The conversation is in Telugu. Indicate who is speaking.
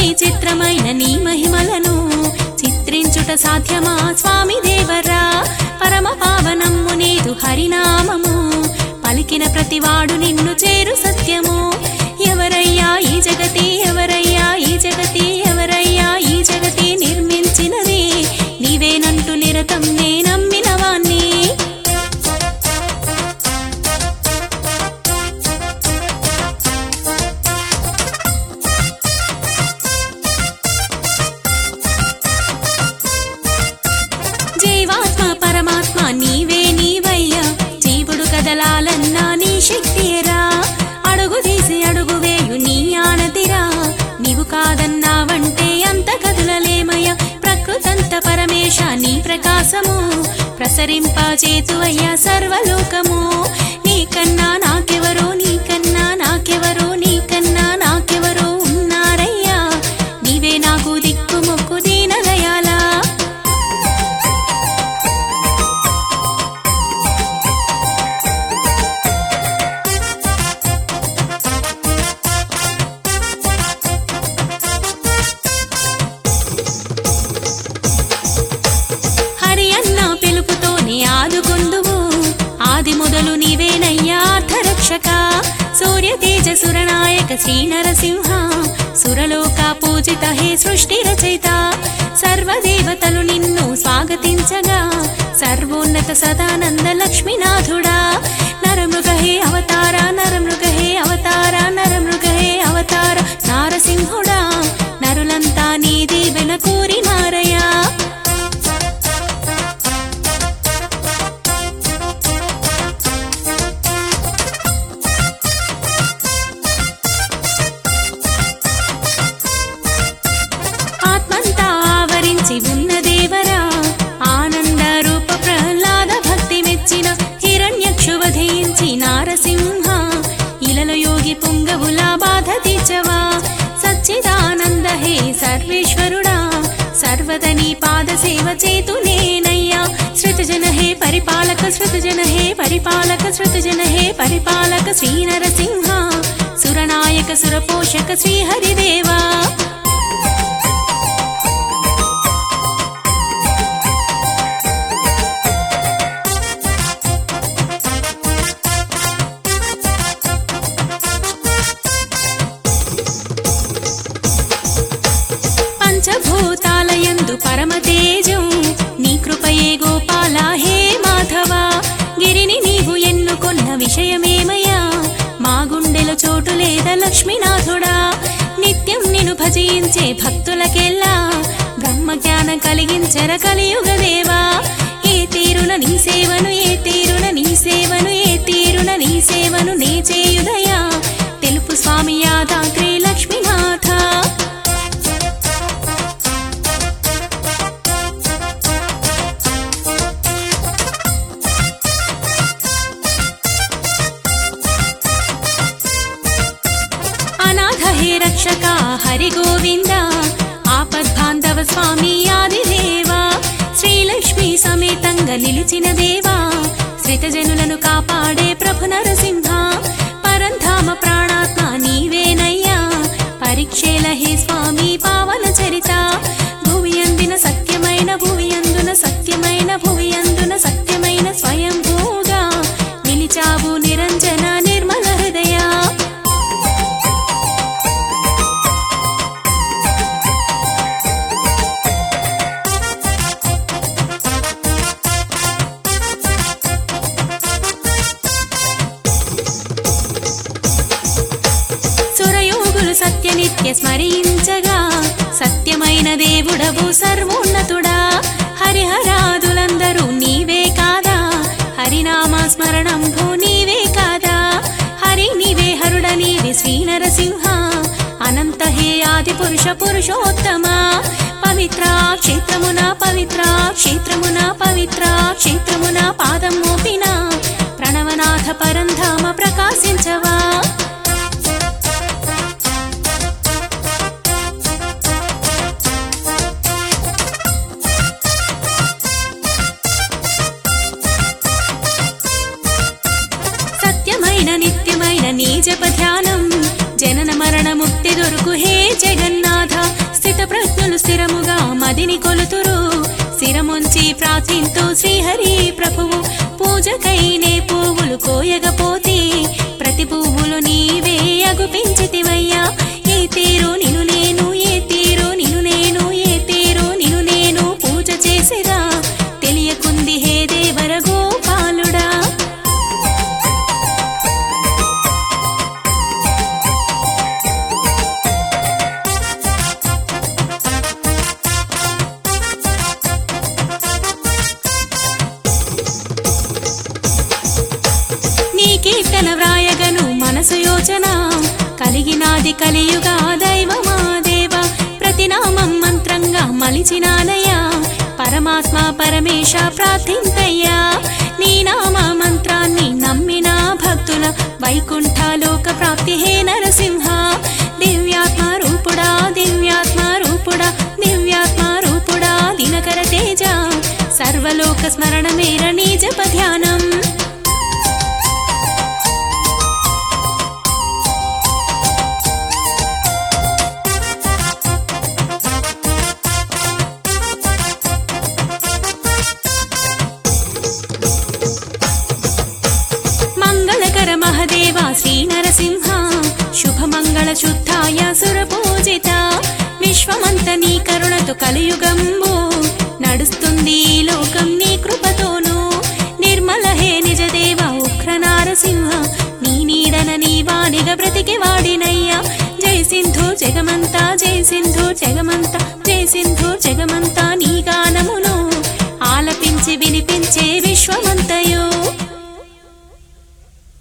Speaker 1: అతి చిత్రమైన నీ మహిమలను చిత్రించుట సాధ్యమా స్వామి దేవరా పరమ పావనమ్ము నీదు హరినామము పలికిన ప్రతివాడు నిన్ను చేరు సత్యము ఎవరయ్యా ఈ జగతి ఎవరయ్యా ఈ జగతి ఎవరయ్యా ఈ జగతి నిర్మించినది నీవేనంటూ నిరతం నే నమ్మిన వాణ్ణి జీవాత్మ పరమాత్మ నీవే నీవయ్యా జీవుడు కదలాలన్నా నీ శక్తిరా అడుగు తీసి అడుగు వేయు నీ ఆనతిరా నీవు కాదన్నావంటే అంత కదులలేమయ్యా ప్రకృతంత పరమేశ నీ ప్రకాశము ప్రసరింప చేతువయ్యా సర్వలోకము నీకన్నా నాకెవరో నీకన్నా నాకెవరో నీకన్నా నాకెవరో ఉన్నారయ్యా నీవే నాకు దిక్కు మొక్కు దీనదయాలా హరి అన్న పిలుపుతోనే ఆదుకుందువు ఆది మొదలు నీవేనయ్యా అర్థరక్షక సూర్య తేజ సురనాయక శ్రీ నరసింహ సురలోక పూజిత హే సృష్టి రచయిత సర్వదేవతలు నిన్ను స్వాగతించగా సర్వోన్నత సదానంద లక్ష్మీనాథుడా నరమృగ హే అవతార నరమృగ హే అవతార నరమృగ హే అవతార నారసింహుడా నరులంతా నీ దీవెన కోరినారయ్యా ఆత్మంతా ఆవరించి ఉన్న దేవరా ఆనంద రూప ప్రహ్లాద భక్తి మెచ్చిన హిరణ్యక్షు వధించి నారసింహ ఇలలో యోగి పుంగవుల బాధ తీర్చవా సచ్చిదానంద హే సర్వేశ్వరుడా సర్వద నీ పాద సేవ చేతునేనయ్యా శృతజన హే పరిపాలక శృతజన హే పరిపాలక శృతజన హే పరిపాలక శ్రీ నరసింహ సురనాయక సురపోషక శ్రీ హరిదేవా పంచభూతాలయందు పరమ తేజం నీ కృపయే గోపాల హే మాధవ గిరిని నీవు ఎన్నుకొన్న విషయమేమయ్యా మా గుండెలో చోటు లేదా లక్ష్మీనాథుడా నిత్యం నిన్ను భజించే భక్తులకెల్లా బ్రహ్మ జ్ఞానం కలిగించర కలియుగ దేవా ఏ తీరున నీ సేవను ఏ తీరున నీ సేవను ఏ తీరున నీ సేవను నే చేయుదయా తెలుపు స్వామి యాదాగ్రి లక్ష్మీనాథ అనాథ హే రక్షక హరి గోవింద ఆపద్బాంధవ స్వామి ఆదిదేవా శ్రీలక్ష్మి సమేతంగా నిలిచిన దేవా శ్రితజనులను కాపాడే ప్రభు నరసింహ పరంధామ ప్రాణాత్మ నీవేనయ్యా పరీక్షేల హే స్వామి పావన చరిత భువి అందిన సత్యమైన భువి అందున సత్యమైన భువి అందున సత్యమైన స్వయంభూగా నిలిచావు నిరంజన నిర్మల హృదయా సురయోగులు సత్యనిత్య స్మరించగా సత్యమైన దేవుడవు సర్వోన్నతుడా హరిహరాదులందరూ నీవే కాదా హరినామ స్మరణం భూ నీవే కాదా హరి నీవే హరుడ నీవే శ్రీ నరసింహ అనంత హే ఆది పురుష పురుషోత్తమ పవిత్ర క్షేత్రమున పవిత్ర క్షేత్రమున పవిత్ర క్షేత్రమున పాదం మోపిన ప్రణవనాథ పరంధామ ప్రకాశించవా సత్యమైన నిత్యమైన నీ జప ధ్యానం జనన మరణ ముక్తి దొరుకు హే జగన్నాథ ప్రార్థింతు శ్రీహరి ప్రభువు పూజకైనే పువ్వులు కోయగపోతే ప్రతి పువ్వులు నీవే అగుపించితివయ్యా ఏ తీరు నిను నేను ఏ తీరు నిను నేను ఏ తీరు నిను నేను పూజ చేసేదా తెలియకుంది హే దేవర గోపాలుడా నీ కీర్తన వ్రాయగను మనసు యోచన కలిగినాది కలియుగా దైవమా దేవ ప్రతినామం మంత్రంగా మలిచినానయ్యా పరమాత్మ పరమేశ ప్రార్థింతయ్యా నీ నామ మంత్రాన్ని నమ్మిన భక్తుల వైకుంఠలోక ప్రాప్తి హే నరసింహ దివ్యాత్మ రూపుడా దివ్యాత్మ రూపుడా దివ్యాత్మ రూపుడా దినకర తేజ సర్వలోక స్మరణ మేర నీ జప ధ్యానం మంగళకర మహదేవ శ్రీ నరసింహ శుభమంగళ శుద్ధాయ సురపూజిత విశ్వమంత నీ కరుణతో కలియుగంబు నడుస్తుంది ఈ లోకం నీ కృపతోను నిర్మల హే నిజ దేవ ఉగ్ర నారసింహ నీ నీడన నీ వానిగ బ్రతికి వాడినయ్యా జై సింధు జగమంతా జై సింధు జగమంతా జై సింధు జగమంతా నీగా